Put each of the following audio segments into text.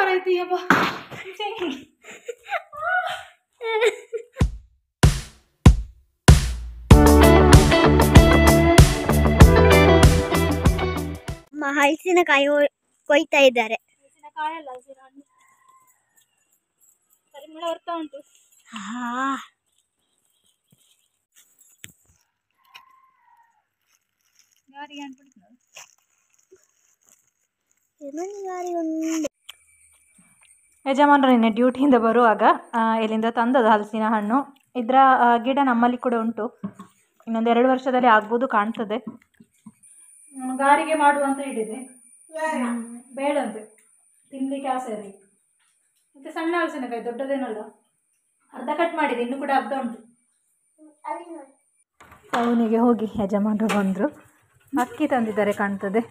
ಮಾರೈತಿ ಅಪ್ಪ ಮ- ಹಲಸಿನಕಾಯಿ ಒ- ಕೊಯ್ತಾ ಇದ್ದಾರೆ ಕಾಯಲ್ಲ ಹಸಿರು ಹಣ್ಣು ಪರಿಮಳ ಬರ್ತಾ ಉಂಟು ಹಾ ಯಾರಿಗೆ ಅನ್ಬಿಡ್ತು ಒಂದು ಯಜಮಾನರು ನಿನ್ನೆ ಡ್ಯೂಟಿಯಿಂದ ಬರುವಾಗ ಆ, ಇಲ್ಲಿಂದ ತಂದದ್ದು ಹಲಸಿನ ಹಣ್ಣು ಇದರ ಆ, ಗಿಡ ನಮ್ಮಲ್ಲಿ ಕೂಡ ಉಂಟು ಇನ್ನೊಂದು ಎರಡು ವರ್ಷದಲ್ಲಿ ಆಗ್ಬೋದು ಕಾಣ್ತದೆ ಹ್ಮ್, ಗಾರಿಗೆ ಮಾಡುವಂತ ಹೇಳಿದೆ ಹ್ಮ್, ಬೇಡಂತೆ ತಿನ್ಲಿಕ್ಕೆ ಆಸೆ ಇರಲಿ ಮತ್ತೆ ಸಣ್ಣ ಹಲಸಿನಕಾಯಿ ದೊಡ್ಡದೇನಲ್ಲ ಅರ್ಧ ಕಟ್ ಮಾಡಿದೆ ಇನ್ನು ಕೂಡ ಅರ್ಧ ಉಂಟು ಅವನಿಗೆ ಹೋಗಿ ಯಜಮಾನರು ಬಂದರು ಅಕ್ಕಿ ತಂದಿದ್ದಾರೆ ಕಾಣ್ತದೆ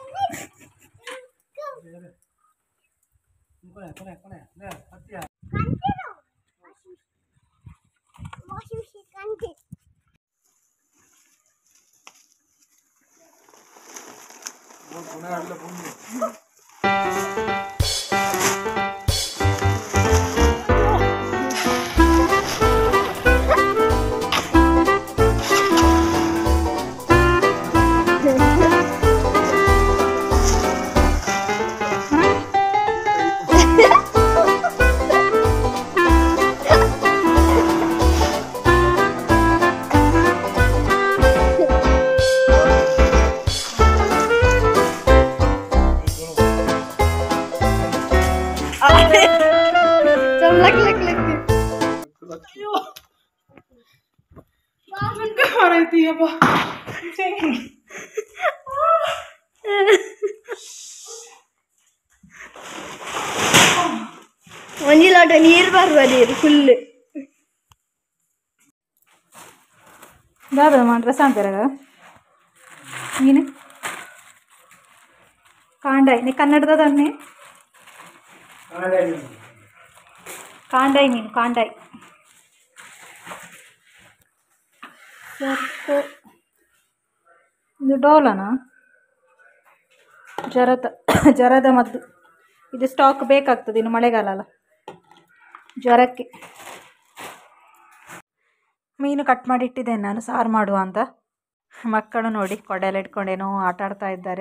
ಒಂದು ಲೋಟ ನೀರು ಬರುವ ನೀರು ಫುಲ್ ದಾದ ಡ್ರೆಸ್ ಅಂತಾರ ನೀನು ಕಾಂಡಾಯಿ ನೀ ಕನ್ನಡದ ಅನ್ನಿ ಕಾಂಡಾಯಿ ನೀನು ಕಾಂಡಾಯಿ ಸರ್ಕು ಇದು ಡೋಲನಾ ಜರದ ಜ್ವರದ ಮದ್ದು ಇದು ಸ್ಟಾಕ್ ಬೇಕಾಗ್ತದೆ ಇನ್ನು ಮಳೆಗಾಲ ಅಲ್ಲ ಜ್ವರಕ್ಕೆ ಮೀನು ಕಟ್ ಮಾಡಿ ಇಟ್ಟಿದ್ದೇನೆ ನಾನು ಸಾರು ಮಾಡುವ ಅಂತ ಮಕ್ಕಳು ನೋಡಿ ಕೊಡೆಲ್ಲ ಇಟ್ಕೊಂಡೇನೋ ಆಟ ಆಡ್ತಾ ಇದ್ದಾರೆ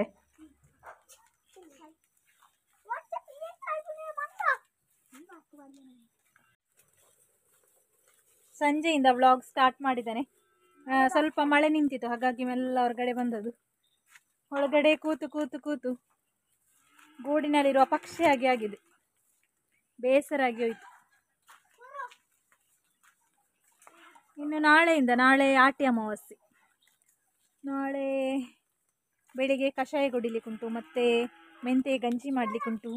ಸಂಜೆಯಿಂದ ವ್ಲಾಗ್ ಸ್ಟಾರ್ಟ್ ಮಾಡಿದ್ದೇನೆ ಆ, ಸ್ವಲ್ಪ ಮಳೆ ನಿಂತಿತ್ತು ಹಾಗಾಗಿ ಮೆಲ್ಲ ಹೊರಗಡೆ ಬಂದದ್ದು ಒಳಗಡೆ ಕೂತು ಕೂತು ಕೂತು ಗೂಡಿನಲ್ಲಿರುವ ಪಕ್ಷಿಯಾಗಿ ಆಗಿದೆ ಬೇಸರ ಆಗಿ ಹೋಯಿತು ಇನ್ನು ನಾಳೆಯಿಂದ ನಾಳೆ ಆಟಿ ಅಮಾವಾಸ್ಯೆ ನಾಳೆ ಬೆಳಿಗ್ಗೆ ಕಷಾಯ ಕುಡಿಲಿಕ್ಕುಂಟು ಮತ್ತು ಮೆಂತೆ ಗಂಜಿ ಮಾಡಲಿಕ್ಕುಂಟು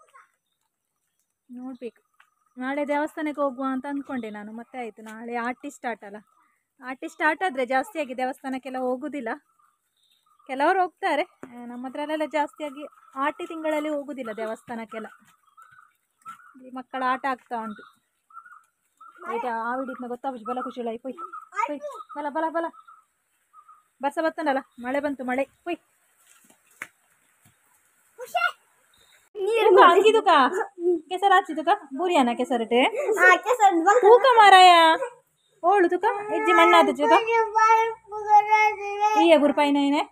ನೋಡಬೇಕು ನಾಳೆ ದೇವಸ್ಥಾನಕ್ಕೆ ಹೋಗುವ ಅಂತ ಅಂದ್ಕೊಂಡೆ ನಾನು ಮತ್ತೆ ಆಯಿತು ನಾಳೆ ಆಟಿ ಸ್ಟಾರ್ಟ್ ಅಲ್ಲ ಆಟಿ ಸ್ಟಾರ್ಟ್ ಆದರೆ ಜಾಸ್ತಿಯಾಗಿ ದೇವಸ್ಥಾನಕ್ಕೆಲ್ಲ ಹೋಗೋದಿಲ್ಲ ಕೆಲವರು ಹೋಗ್ತಾರೆ ಆ, ನಮ್ಮ ಹತ್ರಲ್ಲೆಲ್ಲ ಜಾಸ್ತಿಯಾಗಿ ಆಟಿ ತಿಂಗಳಲ್ಲಿ ಹೋಗೋದಿಲ್ಲ ದೇವಸ್ಥಾನಕ್ಕೆಲ್ಲ ಈ ಮಕ್ಕಳ ಆಟ ಆಗ್ತಾ ಉಂಟು ಆಯ್ತಾ ಆವಿಡಿದ್ನ ಗೊತ್ತಾಗ್ಬಿಟ್ಟು ಬಲ ಖುಷಿ ಇಲ್ಲ ಪೊಯ್ ಪೊಯ್ ಬಲ ಬಲ ಬಲ ಬರ್ಸ ಬತ್ತನಲ್ಲ ಮಳೆ ಬಂತು ಮಳೆ ಪೊಯ್ ಅಂಗಿದುಕ ಕೆಸರು ಹಚ್ಚಿದುಕ ಬುರಿಯಾನ ಕೆಸರಟೆ ತೂಕ ಮಾರಾಯ ಓಳು ತುಕ ಇಜ್ಜಿ ಮಣ್ಣಾದ ಚುಕ ಈ ಗುರು ಪೈನ ಏನೇ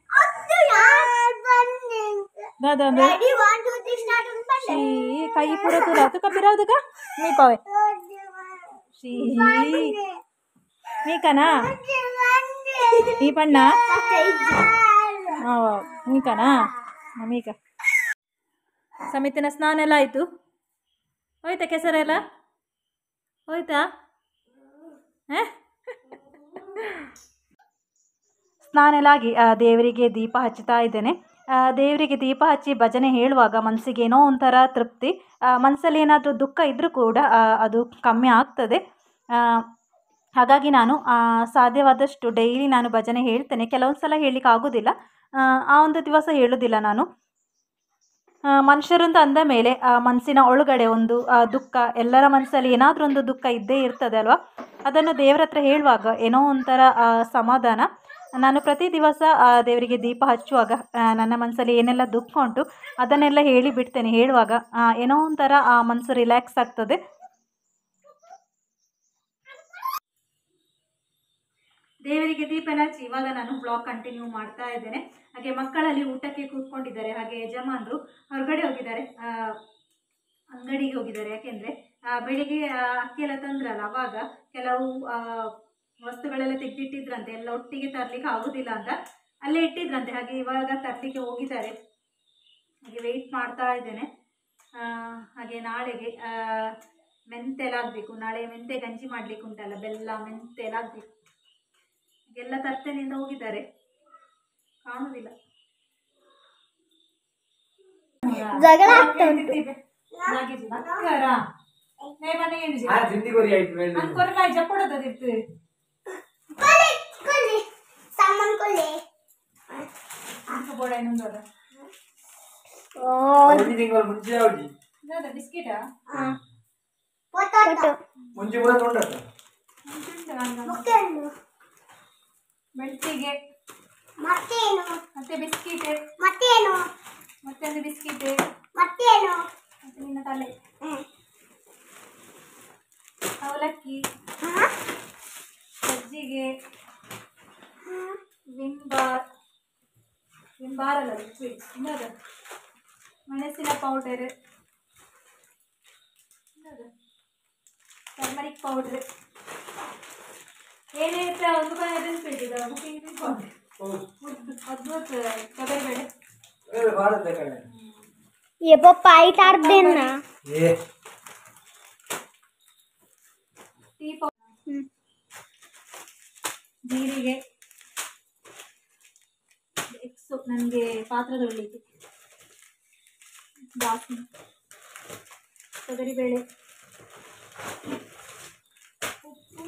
ದಾದ ಶೀ ಕೈ ಪೂರ ತುಲ ತುಕ ಬಿರಾವುದುಕ ನೀ ಪಾವೆ ಶೀ ನೀಕನಾ ನೀ ಪಣ್ಣ ಹಾಂ ನೀಕನಾ ಮೀಕ ಸಮಿತಿನ ಸ್ನಾನ ಎಲ್ಲ ಆಯಿತು ಹೋಯ್ತಾ ಕೆಸರೆಲ್ಲ ಹೋಯ್ತಾ ಹ? ಸ್ನಾನ ಎಲ್ಲ ಆಗಿ ಆ, ದೇವರಿಗೆ ದೀಪ ಹಚ್ಚುತ್ತಾ ಇದ್ದೇನೆ ಆ, ದೇವರಿಗೆ ದೀಪ ಹಚ್ಚಿ ಭಜನೆ ಹೇಳುವಾಗ ಮನಸ್ಸಿಗೆ ಏನೋ ಒಂಥರ ತೃಪ್ತಿ ಆ, ಮನಸ್ಸಲ್ಲಿ ಏನಾದರೂ ದುಃಖ ಇದ್ದರೂ ಕೂಡ ಆ, ಅದು ಕಮ್ಮಿ ಆಗ್ತದೆ ಆ, ಹಾಗಾಗಿ ನಾನು ಆ, ಸಾಧ್ಯವಾದಷ್ಟು ಡೈಲಿ ನಾನು ಭಜನೆ ಹೇಳ್ತೇನೆ ಕೆಲವೊಂದು ಸಲ ಹೇಳಲಿಕ್ಕೆ ಆಗೋದಿಲ್ಲ ಆ, ಆ ಒಂದು ದಿವಸ ಹೇಳೋದಿಲ್ಲ ನಾನು ಆ, ಮನುಷ್ಯರಂತ ಅಂದ ಮೇಲೆ ಆ ಮನಸ್ಸಿನ ಒಳಗಡೆ ಒಂದು ಆ, ದುಃಖ ಎಲ್ಲರ ಮನಸ್ಸಲ್ಲಿ ಏನಾದರೂ ಒಂದು ದುಃಖ ಇದ್ದೇ ಇರ್ತದೆ ಅಲ್ವಾ ಅದನ್ನು ದೇವರ ಹತ್ರ ಹೇಳುವಾಗ ಏನೋ ಒಂಥರ ಆ, ಸಮಾಧಾನ ನಾನು ಪ್ರತಿ ದಿವಸ ಆ, ದೇವರಿಗೆ ದೀಪ ಹಚ್ಚುವಾಗ ಆ, ನನ್ನ ಮನಸ್ಸಲ್ಲಿ ಏನೆಲ್ಲ ದುಃಖ ಉಂಟು ಅದನ್ನೆಲ್ಲ ಹೇಳಿ ಬಿಡ್ತೇನೆ ಹೇಳುವಾಗ ಆ, ಏನೋ ಒಂಥರ ಆ ಮನಸ್ಸು ರಿಲ್ಯಾಕ್ಸ್ ಆಗ್ತದೆ ದೇವರಿಗೆ ದೀಪ ಎಲ್ಲ ಹಚ್ಚಿ ಇವಾಗ ನಾನು ಬ್ಲಾಗ್ ಕಂಟಿನ್ಯೂ ಮಾಡ್ತಾ ಇದ್ದೇನೆ ಹಾಗೆ ಮಕ್ಕಳಲ್ಲಿ ಊಟಕ್ಕೆ ಕೂತ್ಕೊಂಡಿದ್ದಾರೆ ಹಾಗೆ ಯಜಮಾನರು ಹೊರಗಡೆ ಹೋಗಿದ್ದಾರೆ ಆ, ಅಂಗಡಿಗೆ ಹೋಗಿದ್ದಾರೆ ಯಾಕೆಂದರೆ ಬೆಳಿಗ್ಗೆ ಆ, ಅಕ್ಕಿ ಎಲ್ಲ ತಂದ್ರಲ್ಲ ಅವಾಗ ಕೆಲವು ಆ, ವಸ್ತುಗಳೆಲ್ಲ ತೆಗೆದಿಟ್ಟಿದ್ರಂತೆ ಎಲ್ಲ ಒಟ್ಟಿಗೆ ತರಲಿಕ್ಕೆ ಆಗೋದಿಲ್ಲ ಅಂತ ಅಲ್ಲೇ ಇಟ್ಟಿದ್ರಂತೆ ಹಾಗೆ ಇವಾಗ ತರಲಿಕ್ಕೆ ಹೋಗಿದ್ದಾರೆ ಹಾಗೆ ವೆಯ್ಟ್ ಮಾಡ್ತಾ ಇದ್ದೇನೆ ಆ, ಹಾಗೆ ನಾಳೆಗೆ ಆ, ಮೆಂತೆ ಎಲ್ಲ ಆಗಬೇಕು ನಾಳೆ ಮೆಂತೆ ಗಂಜಿ ಮಾಡಲಿಕ್ಕೆ ಉಂಟಲ್ಲ ಬೆಲ್ಲ ಮೆಂತೆ ಎಲ್ಲ ಆಗಬೇಕು ಎಲ್ಲ ತರ್ತೇನೆ ಅಂತ ಹೋಗಿದ್ದಾರೆ ಕಾಣುವುದಿಲ್ಲ ಜಗಳ ಆಗ್ತಾ ಉಂಟು ಆ ತಿಂಡಿ ಕೊರಿ ಆಯ್ತು ಮೇಲೆ ಕೊರಕಾಯಿ ಜಪ್ಪಡದಿತ್ತು ಸಾಮಾನ್ ಕೊಲ್ಲಿ ಬೋಡ ಇನ್ನೊಂದು ಒಂದು ತಿಂಗಳು ಮುಂಚೆ ಯಾವ್ದು ಬಿಸ್ಕಿಟಾ ಪೊಟಾಟೊ ಮುಂಚೆ ಬಂದು ಉಂಟತ್ತ ಮತ್ತೇನು ಬೆಳ್ತಿಗೆ ಮತ್ತೇನು ಮತ್ತೆ ಬಿಸ್ಕಿಟ್ ಮತ್ತೇನು ಮತ್ತೊಂದು ಬಿಸ್ಕಿಟ್ ಮತ್ತೇನು ಮತ್ತೆ ನಿನ್ನ ತಲೆ ಹ್ಮ್. ಅವಲಕ್ಕಿ ಹ? ಸಜ್ಜಿಗೆ ವಿಂಬಾರ್ ವಿಂಬಾರ್ ಅಲ್ಲ ಲಿಕ್ವಿಡ್ ಇನ್ನದು ಮೆಣಸಿನ ಪೌಡರ್ ಟರ್ಮರಿಕ್ ಪೌಡರ್ ಏನಿರುತ್ತೆ ಒಂದು ರೂಪಾಯಿ ಅದನ್ನು ಬಿಟ್ಟಿದ ಬುಕಿಂಗ್ ಪೌಡರ್ ಅದ್ಭುತ ತೊಗರಿಬೇಳೆ ಭಾರತ ಕಡೆ ये पप्पा आई तार देना ಏ ಟೀ ಪೌಡರ್ ಜೀರಿಗೆ ಎಕ್ಸು ನನಗೆ ಪಾತ್ರ ತೊಳಿಲಿಕ್ಕೆ ಜಾಸ್ತಿ ತೊಗರಿಬೇಳೆ ಉಪ್ಪು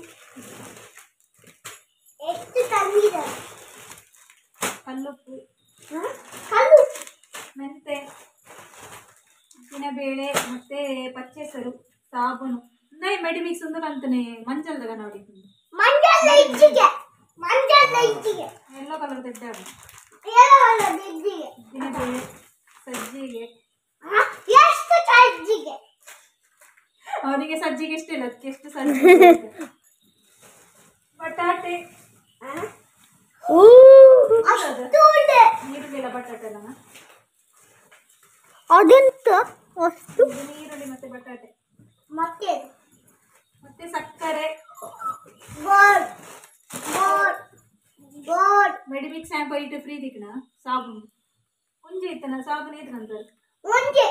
ಎಷ್ಟು ತಂದಿದ ಕಲ್ಲುಪ್ಪು ಕಲ್ಲು ಮೆಂತೆ ಬೇಳೆ ಮತ್ತೆ ಪಚ್ಚೆಸರು ಸಾಬೂನು ನೈ ಮೆಡಿ ಮಿಕ್ಸ್ ಒಂದು ಕಂತನೆ ಮಂಜಲ್ದಾಗ ನೋಡಿ ಮಂಜಲ್ಲ ಇಚ್ಚಿಗೆ ಮಂಜಲ್ಲ ಇಚ್ಚಿಗೆ ಎಲ್ಲೋ ಕಲರ್ ತೆಡ್ಡ ಏಳವಲ್ಲ ದಿದ್ದಿಗೆ ಬೇಳೆ ಸಜ್ಜಿಗೆ ಹ? ಎಷ್ಟು ಸಜ್ಜಿಗೆ ಅವನಿಗೆ ಸಜ್ಜಿಗೆ ಎಷ್ಟು ಇಲ್ಲ ಅದಕ್ಕೆ ಎಷ್ಟು ಸಜ್ಜಿಗೆ ಬಟಾಟೆ ಅಷ್ಟು ಇದೆ ನೀರುಳ್ಳಿ ಬಟಾಟೆ ಅಲ್ಲ ಅದೆಂತ ಅಷ್ಟು ಇದು ನೀರುಳ್ಳಿ ಮತ್ತೆ ಬಟಾಟೆ ಮತ್ತೆ ಮತ್ತೆ ಸಕ್ಕರೆ ಗೋಡ್ ಗೋಡ್ ಗೋಡ್ ಮೆಡಿ ಮಿಕ್ಸ್ ಶಾಂಪು ಇಟ್ಟು ಫ್ರೀ ದಿಕ್ನ ಸಾಬೂನು ಮುಂಜೆ ಇತ್ತನ ಸಾಬೂನು ಇದ್ರಂತ ಮುಂಜೆ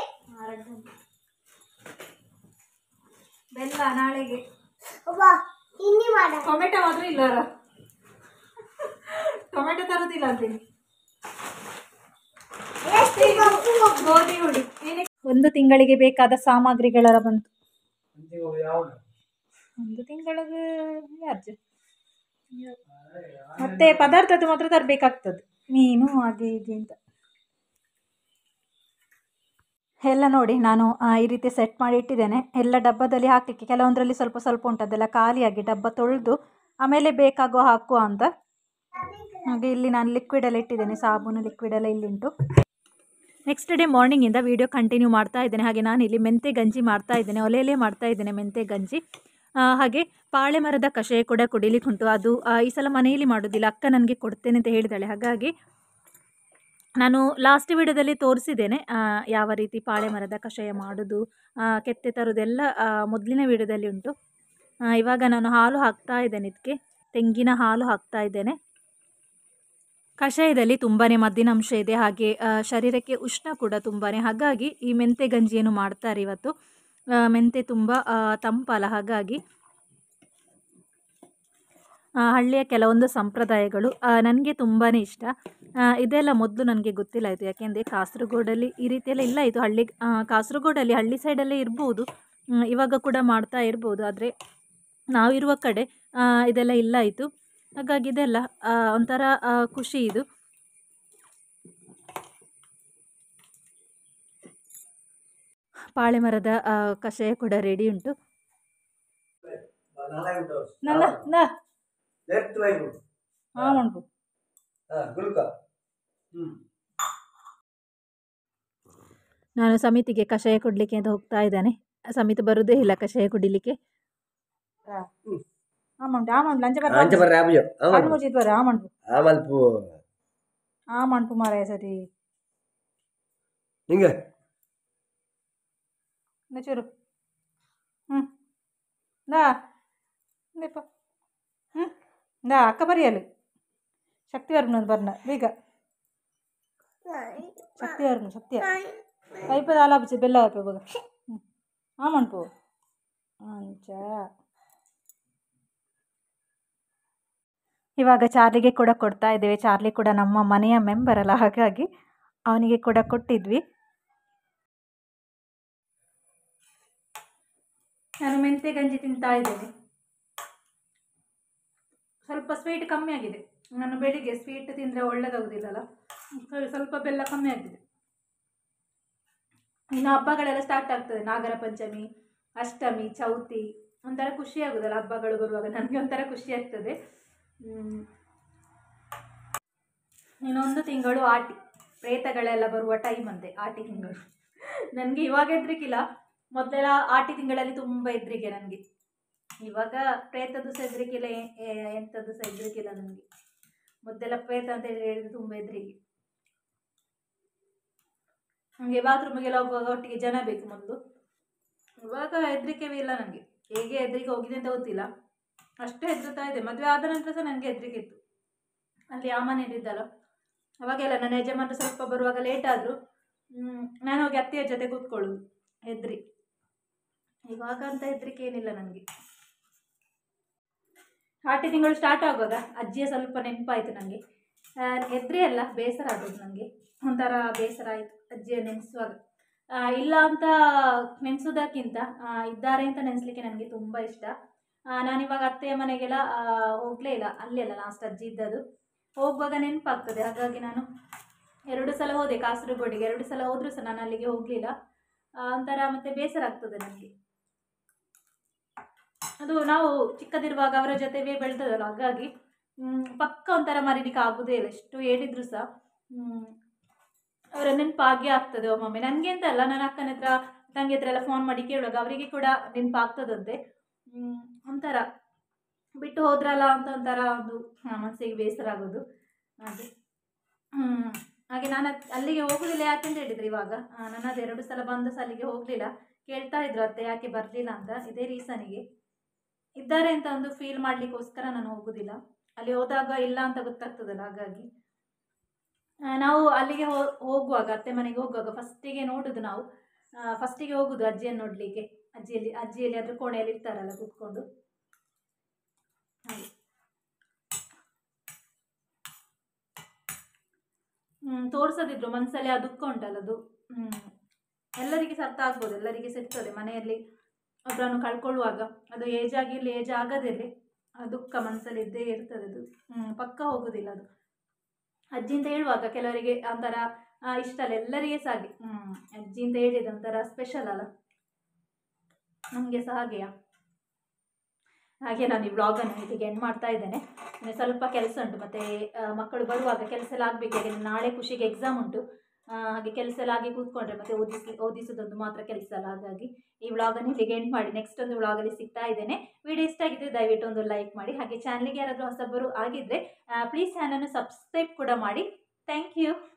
ಬೆಲ್ಲ ನಾಳೆಗೆ ಒಬ್ಬ ತಿಂಡಿ ಮಾಡ ಟೊಮೆಟೊ ಮಾತ್ರ ಇಲ್ಲಾರ ಟೊಮೆಟೊ ತರೋದಿಲ್ಲ ಅಂತೀನಿ ಎಷ್ಟು ಕಪ್ಪು ಗೋಧಿ ಹುಳಿ ಒಂದು ತಿಂಗಳಿಗೆ ಬೇಕಾದ ಸಾಮಗ್ರಿಗಳೆಲ್ಲ ಬಂತು ಮುಂಚೆ ಹೋಗಿ ಯಾವ್ದು ಒಂದು ತಿಂಗಳಿಗೆ ಚಾರ್ಜ್ ಮತ್ತೆ ಪದಾರ್ಥದ್ದು ಮಾತ್ರ ತರಬೇಕಾಗ್ತದೆ ಮೀನು ಅದು ಇದು ಅಂತ ಎಲ್ಲ ನೋಡಿ ನಾನು ಆ, ಈ ರೀತಿ ಸೆಟ್ ಮಾಡಿ ಇಟ್ಟಿದ್ದೇನೆ ಎಲ್ಲ ಡಬ್ಬದಲ್ಲಿ ಹಾಕಲಿಕ್ಕೆ ಕೆಲವೊಂದರಲ್ಲಿ ಸ್ವಲ್ಪ ಸ್ವಲ್ಪ ಉಂಟು ಅದೆಲ್ಲ ಖಾಲಿಯಾಗಿ ಡಬ್ಬ ತೊಳೆದು ಆಮೇಲೆ ಬೇಕಾಗೋ ಹಾಕುವ ಅಂತ ಹಾಗೆ ಇಲ್ಲಿ ನಾನು ಲಿಕ್ವಿಡ್ ಎಲ್ಲ ಇಟ್ಟಿದ್ದೇನೆ ಸಾಬೂನು ಲಿಕ್ವಿಡ್ ಎಲ್ಲ ಇಲ್ಲಿ ಉಂಟು ನೆಕ್ಸ್ಟ್ ಡೇ ಮಾರ್ನಿಂಗಿಂದ ವಿಡಿಯೋ ಕಂಟಿನ್ಯೂ ಮಾಡ್ತಾ ಇದ್ದೇನೆ ಹಾಗೆ ನಾನು ಇಲ್ಲಿ ಮೆಂತೆ ಗಂಜಿ ಮಾಡ್ತಾ ಇದ್ದೇನೆ ಒಲೆಯಲ್ಲೇ ಮಾಡ್ತಾ ಇದ್ದೇನೆ ಮೆಂತೆ ಗಂಜಿ ಆ, ಹಾಗೆ ಪಾಳೆ ಮರದ ಕಷಾಯ ಕೂಡ ಕುಡಿಲಿಕ್ಕೆ ಉಂಟು ಅದು ಆ, ಈ ಸಲ ಮನೆಯಲ್ಲಿ ಮಾಡೋದಿಲ್ಲ ಅಕ್ಕ ನನಗೆ ಕೊಡ್ತೇನೆ ಅಂತ ಹೇಳಿದಾಳೆ ಹಾಗಾಗಿ ನಾನು ಲಾಸ್ಟ್ ವಿಡಿಯೋದಲ್ಲಿ ತೋರಿಸಿದ್ದೇನೆ ಆ, ಯಾವ ರೀತಿ ಪಾಳೆ ಮರದ ಕಷಾಯ ಮಾಡೋದು ಆ, ಕೆತ್ತೆ ತರೋದೆಲ್ಲ ಆ, ಮೊದಲಿನ ವಿಡಿಯೋದಲ್ಲಿ ಉಂಟು ಆ, ಇವಾಗ ನಾನು ಹಾಲು ಹಾಕ್ತಾ ಇದ್ದೇನೆ ಇದಕ್ಕೆ ತೆಂಗಿನ ಹಾಲು ಹಾಕ್ತಾ ಇದ್ದೇನೆ ಕಷಾಯದಲ್ಲಿ ತುಂಬಾ ಮದ್ದಿನಾಂಶ ಇದೆ ಹಾಗೆ ಆ, ಶರೀರಕ್ಕೆ ಉಷ್ಣ ಕೂಡ ತುಂಬಾ ಹಾಗಾಗಿ ಈ ಮೆಂತೆ ಗಂಜಿಯನ್ನು ಮಾಡ್ತಾರೆ ಇವತ್ತು ಆ, ಮೆಂತೆ ತುಂಬ ಆ, ತಂಪಲ್ಲ ಹಾಗಾಗಿ ಆ, ಹಳ್ಳಿಯ ಕೆಲವೊಂದು ಸಂಪ್ರದಾಯಗಳು ನನಗೆ ತುಂಬಾ ಇಷ್ಟ ಆ, ಇದೆಲ್ಲ ಮೊದಲು ನನಗೆ ಗೊತ್ತಿಲ್ಲ ಇದು ಯಾಕೆಂದರೆ ಕಾಸರಗೋಡಲ್ಲಿ ಈ ರೀತಿಯೆಲ್ಲ ಇಲ್ಲ ಇದು ಹಳ್ಳಿ ಆ, ಕಾಸರಗೋಡಲ್ಲಿ ಹಳ್ಳಿ ಸೈಡಲ್ಲೇ ಇರ್ಬೋದು ಹ್ಮ್, ಇವಾಗ ಕೂಡ ಮಾಡ್ತಾ ಇರ್ಬೋದು ಆದರೆ ನಾವಿರುವ ಕಡೆ ಆ, ಇದೆಲ್ಲ ಇಲ್ಲ ಇತ್ತು ಹಾಗಾಗಿ ಇದೆಲ್ಲ ಆ, ಒಂಥರ ಆ, ಖುಷಿ ಇದು ಪಾಳೆ ಮರದ ಆ, ಕಷಾಯ ಕೂಡ ರೆಡಿ ಉಂಟು ನಾಳೆ ಉಂಟು ನನ್ನ ನ ಲೆಫ್ಟ್ ರೈಟ್ ಹಾಂ ಉಂಟು ಹಾಂ ಗುಲ್ಕ ಹ್ಞೂ ನಾನು ಸಮಿತಿಗೆ ಕಷಾಯ ಕೊಡಲಿಕ್ಕೆ ಅಂತ ಹೋಗ್ತಾ ಇದ್ದಾನೆ ಸಮಿತಿ ಬರುವುದೇ ಇಲ್ಲ ಕಷಾಯ ಕುಡಿಲಿಕ್ಕೆ ಆಮಂಟು ಆಮಂಟು ಲಂಚ ಅಂಚ ಬರ್ರಿ ಆಬುಜು ಕಣ್ಣು ಮುಚ್ಚಿದ್ ಬರ್ರಿ ಆಮಂಟು ಆಮಲ್ಪು ಆಮಂಟು ಮಾರಾಯ ಸರಿ ಹಿಂಗೆ ಚೂರು ಹ್ಞೂ ದಾ ದೀಪ ಹ್ಞೂ ದಾ ಅಕ್ಕ ಬರೆಯಲು ಶಕ್ತಿ ವರ್ಗ ಬರ್ನ ಬೇಗ ಶಕ್ತಿ ವರ್ಗ ಶಕ್ತಿಯ ಐಪದ ಆಲಾಪಿಸಿ ಬೆಲ್ಲ ಹಾಕಿ ಬಗ ಹ್ಞೂ ಆಮಂಟು ಅಂಚ ಇವಾಗ ಚಾರ್ಲಿಗೆ ಕೂಡ ಕೊಡ್ತಾ ಇದ್ದೇವೆ ಚಾರ್ಲಿ ಕೂಡ ನಮ್ಮ ಮನೆಯ ಮೆಂಬರ್ ಅಲ್ಲ ಹಾಗಾಗಿ ಅವನಿಗೆ ಕೂಡ ಕೊಟ್ಟಿದ್ವಿ ನಾನು ಮೆಂತೆ ಗಂಜಿ ತಿಂತಾ ಇದ್ದೇನೆ ಸ್ವಲ್ಪ ಸ್ವೀಟ್ ಕಮ್ಮಿ ಆಗಿದೆ ನಾನು ಬೆಳಿಗ್ಗೆ ಸ್ವೀಟ್ ತಿಂದರೆ ಒಳ್ಳೇದಾಗೋದಿಲ್ಲಲ್ಲ ಸರಿ, ಸ್ವಲ್ಪ ಬೆಲ್ಲ ಕಮ್ಮಿ ಆಗಿದೆ ಇನ್ನು ಹಬ್ಬಗಳೆಲ್ಲ ಸ್ಟಾರ್ಟ್ ಆಗ್ತದೆ ನಾಗರ ಪಂಚಮಿ ಅಷ್ಟಮಿ ಚೌತಿ ಒಂಥರ ಖುಷಿ ಆಗೋದಲ್ಲ ಹಬ್ಬಗಳು ಬರುವಾಗ ನನಗೆ ಒಂಥರ ಖುಷಿ ಆಗ್ತದೆ ಹ್ಮ್. ಇನ್ನೊಂದು ತಿಂಗಳು ಆಟಿ ಪ್ರೇತಗಳೆಲ್ಲ ಬರುವ ಟೈಮ್ ಅಂತೆ ಆಟಿ ತಿಂಗಳು ನನಗೆ ಇವಾಗ ಹೆದ್ರಿಕಿಲ್ಲ ಮೊದಲೆಲ್ಲ ಆಟಿ ತಿಂಗಳಲ್ಲಿ ತುಂಬ ಹೆದ್ರಿಕೆ ನನಗೆ ಇವಾಗ ಪ್ರೇತದ್ದು ಸಹ ಹೆದ್ರಿಕಿಲ್ಲ ಎ- ಎ- ಎಂಥದ್ದು ಸಹ ಹೆದ್ರಿಕಿಲ್ಲ ನನಗೆ ಮೊದಲೆಲ್ಲ ಪ್ರೇತ ಅಂತ ಹೇಳಿ ಹೇಳಿದ್ರೆ ತುಂಬ ಹೆದ್ರಿಕೆ ನನಗೆ ಬಾತ್ರೂಮಿಗೆಲ್ಲ ಹೋಗುವಾಗ ಒಟ್ಟಿಗೆ ಜನ ಬೇಕು ಮೊದಲು ಇವಾಗ ಹೆದರಿಕೆವೇ ಇಲ್ಲ ನನಗೆ ಹೇಗೆ ಹೆದರಿಕೆ ಹೋಗಿದೆ ಅಂತ ಗೊತ್ತಿಲ್ಲ ಅಷ್ಟೇ ಹೆದರುತ್ತಾ ಇದೆ ಮದುವೆ ಆದ ನಂತರ ಸಹ ನನಗೆ ಹೆದರಿಕೆ ಇತ್ತು ಅಲ್ಲಿ ಆ ಮನೆಯಲ್ಲಿದ್ದಲ್ಲ ಅವಾಗೆಲ್ಲ ನನ್ನ ಯಜಮಾನರು ಸ್ವಲ್ಪ ಬರುವಾಗ ಲೇಟ್ ಆದರೂ ನಾನು ಹೋಗಿ ಅತ್ತೆಯ ಜೊತೆ ಕೂತ್ಕೊಳ್ಳೋದು ಹೆದ್ರಿ ಇವಾಗ ಅಂತ ಹೆದರಿಕೆ ಏನಿಲ್ಲ ನನಗೆ ಆಟಿ ತಿಂಗಳು ಸ್ಟಾರ್ಟ್ ಆಗುವಾಗ ಅಜ್ಜಿಯ ಸ್ವಲ್ಪ ನೆನಪಾಯಿತು ನನಗೆ ಹೆದ್ರಿ ಅಲ್ಲ ಬೇಸರ ಆಗೋದು ನನಗೆ ಒಂಥರ ಬೇಸರ ಆಯಿತು ಅಜ್ಜಿಯ ನೆನೆಸುವಾಗ ಆ, ಇಲ್ಲ ಅಂತ ನೆನೆಸೋದಕ್ಕಿಂತ ಇದ್ದಾರೆ ಅಂತ ನೆನೆಸ್ಲಿಕ್ಕೆ ನನಗೆ ತುಂಬ ಇಷ್ಟ ಆ, ನಾನಿವಾಗ ಅತ್ತೆಯ ಮನೆಗೆಲ್ಲ ಆ, ಹೋಗ್ಲೇ ಇಲ್ಲ ಅಲ್ಲೆಲ್ಲ ಲಾಸ್ಟ್ ಅಜ್ಜಿ ಇದ್ದದ್ದು ಹೋಗುವಾಗ ನೆನಪಾಗ್ತದೆ ಹಾಗಾಗಿ ನಾನು ಎರಡು ಸಲ ಹೋದೆ ಕಾಸರಗೋಡಿಗೆ ಎರಡು ಸಲ ಹೋದರೂ ಸಹ ನಾನು ಅಲ್ಲಿಗೆ ಹೋಗಲಿಲ್ಲ ಒಂಥರ ಮತ್ತೆ ಬೇಸರ ಆಗ್ತದೆ ನನಗೆ ಅದು ನಾವು ಚಿಕ್ಕದಿರುವಾಗ ಅವರ ಜೊತೆವೇ ಬೆಳೆದದಲ್ಲ ಹಾಗಾಗಿ ಮ್, ಪಕ್ಕ ಒಂಥರ ಮರೀಲಿಕ್ಕೆ ಆಗೋದೇ ಇಲ್ಲ ಎಷ್ಟು ಹೇಳಿದ್ರು ಸಹ ಮ್, ಅವರ ನೆನಪಾಗೇ ಆಗ್ತದೆ ಒಮ್ಮೊಮ್ಮೆ ನನಗೆ ಅಂತ ಅಲ್ಲ ನನ್ನ ಅಕ್ಕನ ಹತ್ರ ತಂಗಿ ಹತ್ರ ಎಲ್ಲ ಫೋನ್ ಮಾಡಿ ಕೇಳುವಾಗ ಅವರಿಗೆ ಕೂಡ ನೆನಪಾಗ್ತದಂತೆ ಮ್, ಒಂಥರ ಬಿಟ್ಟು ಹೋದ್ರಲ್ಲ ಅಂತ ಒಂಥರ ಒಂದು ಆ, ಮನಸ್ಸಿಗೆ ಬೇಸರ ಆಗೋದು ಹಾಗೆ ಹ್ಮ್. ಹಾಗೆ ನಾನು ಅತ್- ಅಲ್ಲಿಗೆ ಹೋಗುದಿಲ್ಲ ಯಾಕೆಂತ ಹೇಳಿದ್ರು ಇವಾಗ ಆ, ನನ್ನದು ಎರಡು ಸಲ ಬಂದ ಸಹ ಅಲ್ಲಿಗೆ ಹೋಗಲಿಲ್ಲ ಕೇಳ್ತಾ ಇದ್ರು ಅತ್ತೆ ಯಾಕೆ ಬರಲಿಲ್ಲ ಅಂತ ಇದೇ ರೀಸನಿಗೆ ಇದ್ದಾರೆ ಅಂತ ಒಂದು ಫೀಲ್ ಮಾಡಲಿಕ್ಕೋಸ್ಕರ ನಾನು ಹೋಗುದಿಲ್ಲ ಅಲ್ಲಿ ಹೋದಾಗ ಇಲ್ಲ ಅಂತ ಗೊತ್ತಾಗ್ತದಲ್ಲ ಹಾಗಾಗಿ ಆ, ನಾವು ಅಲ್ಲಿಗೆ ಹೋ ಹೋಗುವಾಗ ಅತ್ತೆ ಮನೆಗೆ ಹೋಗುವಾಗ ಫಸ್ಟಿಗೆ ನೋಡುದು ನಾವು ಫಸ್ಟಿಗೆ ಹೋಗುದು ಅಜ್ಜಿಯನ್ನು ನೋಡಲಿಕ್ಕೆ ಅಜ್ಜಿಯಲ್ಲಿ ಅಜ್ಜಿಯಲ್ಲಿ ಅದ್ರ ಕೋಣೆಯಲ್ಲಿ ಇರ್ತಾರಲ್ಲ ಕೂತ್ಕೊಂಡು ಹಾಗೆ ಹ್ಮ್, ತೋರ್ಸದಿದ್ರು ಮನಸ್ಸಲ್ಲಿ ಆ ದುಃಖ ಉಂಟಲ್ಲ ಅದು ಹ್ಮ್, ಎಲ್ಲರಿಗೆ ಸಹ ಅರ್ಥ ಆಗ್ಬೋದು ಎಲ್ಲರಿಗೆ ಸಿಗ್ತದೆ ಮನೆಯಲ್ಲಿ ಒಬ್ಬರನ್ನು ಕಳ್ಕೊಳ್ಳುವಾಗ ಅದು ಏಜ್ ಆಗಿರಲಿ ಏಜ್ ಆಗದಿರಲಿ ಆ ದುಃಖ ಮನಸ್ಸಲ್ಲಿ ಇದ್ದೇ ಇರ್ತದೆ ಅದು ಹ್ಮ್, ಪಕ್ಕ ಹೋಗೋದಿಲ್ಲ ಅದು ಅಜ್ಜಿ ಅಂತ ಹೇಳುವಾಗ ಕೆಲವರಿಗೆ ಒಂಥರ ಆ, ಇಷ್ಟ ಅಲ್ಲ ಎಲ್ಲರಿಗೆ ಸಹ ಹಾಗೆ ಹ್ಮ್, ಅಜ್ಜಿ ಅಂತ ಹೇಳಿದ ಒಂಥರ ಸ್ಪೆಷಲ್ ಅಲ್ಲ ನಮಗೆ ಸಹ ಹಾಗೆಯಾ ಹಾಗೆ ನಾನು ಈ ವ್ಲಾಗನ್ನು ಇಲ್ಲಿಗೆ ಎಂಡ್ ಮಾಡ್ತಾ ಇದ್ದೇನೆ ಇನ್ನು ಸ್ವಲ್ಪ ಕೆಲಸ ಉಂಟು ಮತ್ತು ಮಕ್ಕಳು ಬರುವಾಗ ಕೆಲಸ ಎಲ್ಲ ಆಗಬೇಕು ಯಾಕೆ ನಾಳೆ ಖುಷಿಗೆ ಎಕ್ಸಾಮ್ ಉಂಟು ಆ, ಹಾಗೆ ಕೆಲಸ ಎಲ್ಲ ಆಗಿ ಕೂತ್ಕೊಂಡ್ರೆ ಮತ್ತೆ ಓದಿಸಿ ಓದಿಸೋದೊಂದು ಮಾತ್ರ ಕೆಲಸ ಅಲ್ಲ ಹಾಗಾಗಿ ಈ ವ್ಲಾಗನ್ನು ಇಲ್ಲಿಗೆ ಎಂಡ್ ಮಾಡಿ ನೆಕ್ಸ್ಟ್ ಒಂದು ವ್ಲಾಗಲ್ಲಿ ಸಿಗ್ತಾ ಇದ್ದೇನೆ ವಿಡಿಯೋ ಇಷ್ಟ ಆಗಿದ್ರೆ ದಯವಿಟ್ಟು ಒಂದು ಲೈಕ್ ಮಾಡಿ ಹಾಗೆ ಚಾನಲ್ಗೆ ಯಾರಾದರೂ ಹೊಸಬರು ಆಗಿದ್ದರೆ ಪ್ಲೀಸ್ ಚಾನಲ್ನ ಸಬ್ಸ್ಕ್ರೈಬ್ ಕೂಡ ಮಾಡಿ ಥ್ಯಾಂಕ್ ಯು